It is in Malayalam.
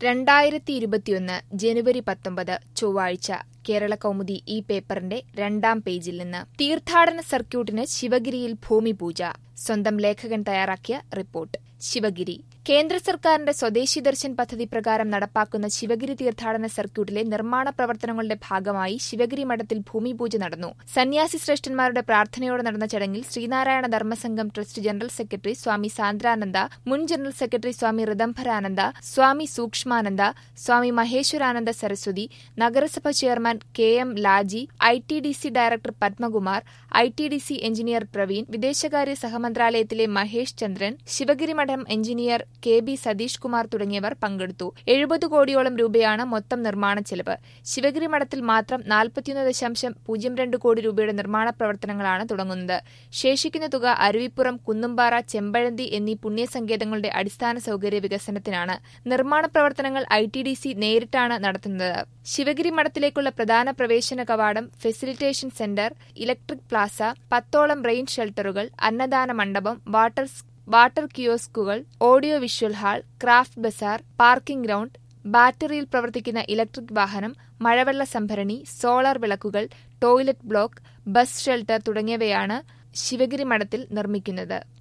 രണ്ടായിരത്തി ഇരുപത്തിയൊന്ന് ജനുവരി പത്തൊമ്പത് ചൊവ്വാഴ്ച കേരള കൗമുദി ഈ പേപ്പറിന്റെ രണ്ടാം പേജിൽ നിന്ന് തീർത്ഥാടന സർക്യൂട്ടിന് ശിവഗിരിയിൽ ഭൂമിപൂജ സ്വന്തം ലേഖകൻ തയ്യാറാക്കിയ റിപ്പോർട്ട് ശിവഗിരി കേന്ദ്ര സർക്കാരിന്റെ സ്വദേശി ദർശൻ പദ്ധതി പ്രകാരം നടപ്പാക്കുന്ന ശിവഗിരി തീർത്ഥാടന സർക്യൂട്ടിലെ നിർമ്മാണ പ്രവർത്തനങ്ങളുടെ ഭാഗമായി ശിവഗിരി മഠത്തിൽ ഭൂമിപൂജ നടന്നു സന്യാസി ശ്രേഷ്ഠന്മാരുടെ പ്രാർത്ഥനയോടെ നടന്ന ചടങ്ങിൽ Sreenarayana Dharmasangham trust general secretary Swami Sandrananda മുൻ ജനറൽ സെക്രട്ടറി സ്വാമി ഋദംഭരാനന്ദ സ്വാമി സൂക്ഷ്മാനന്ദ സ്വാമി മഹേശ്വരാനന്ദ സരസ്വതി നഗരസഭ chairman K M Laji I T D C director Padmakumar I T D C engineer Praveen വിദേശകാര്യ സഹമന്ത്രാലയത്തിലെ മഹേഷ് ചന്ദ്രൻ ശിവഗിരി മഠം engineer K B Satheesh Kumar തുടങ്ങിയവർ പങ്കെടുത്തു എഴുപത് കോടിയോളം രൂപയാണ് മൊത്തം നിർമ്മാണ ചെലവ് ശിവഗിരി മഠത്തിൽ മാത്രം നാൽപ്പത്തിയൊന്ന് ദശാംശം പൂജ്യം രണ്ട് കോടി രൂപയുടെ നിർമ്മാണ പ്രവർത്തനങ്ങളാണ് തുടങ്ങുന്നത് ശേഷിക്കുന്ന തുക അരുവിപ്പുറം കുന്നുംപാറ ചെമ്പഴന്തി എന്നീ പുണ്യസങ്കേതങ്ങളുടെ അടിസ്ഥാന സൌകര്യ വികസനത്തിനാണ് നിർമ്മാണ പ്രവർത്തനങ്ങൾ ഐ ടി ഡി സി നേരിട്ടാണ് നടത്തുന്നത് ശിവഗിരി മഠത്തിലേക്കുള്ള പ്രധാന പ്രവേശന കവാടം ഫെസിലിറ്റേഷൻ സെന്റർ ഇലക്ട്രിക് പ്ലാസ പത്തോളം റെയിൻ ഷെൽട്ടറുകൾ അന്നദാന മണ്ഡപം വാട്ടർ വാട്ടർ കിയോസ്കുകൾ audio visual hall craft bazaar parking ground ബാറ്ററിയിൽ പ്രവർത്തിക്കുന്ന ഇലക്ട്രിക് വാഹനം മഴവെള്ള സംഭരണി സോളാർ വിളക്കുകൾ ടോയ്ലറ്റ് ബ്ലോക്ക് ബസ് ഷെൽട്ടർ തുടങ്ങിയവയാണ് ശിവഗിരി മഠത്തിൽ നിർമ്മിക്കുന്നത്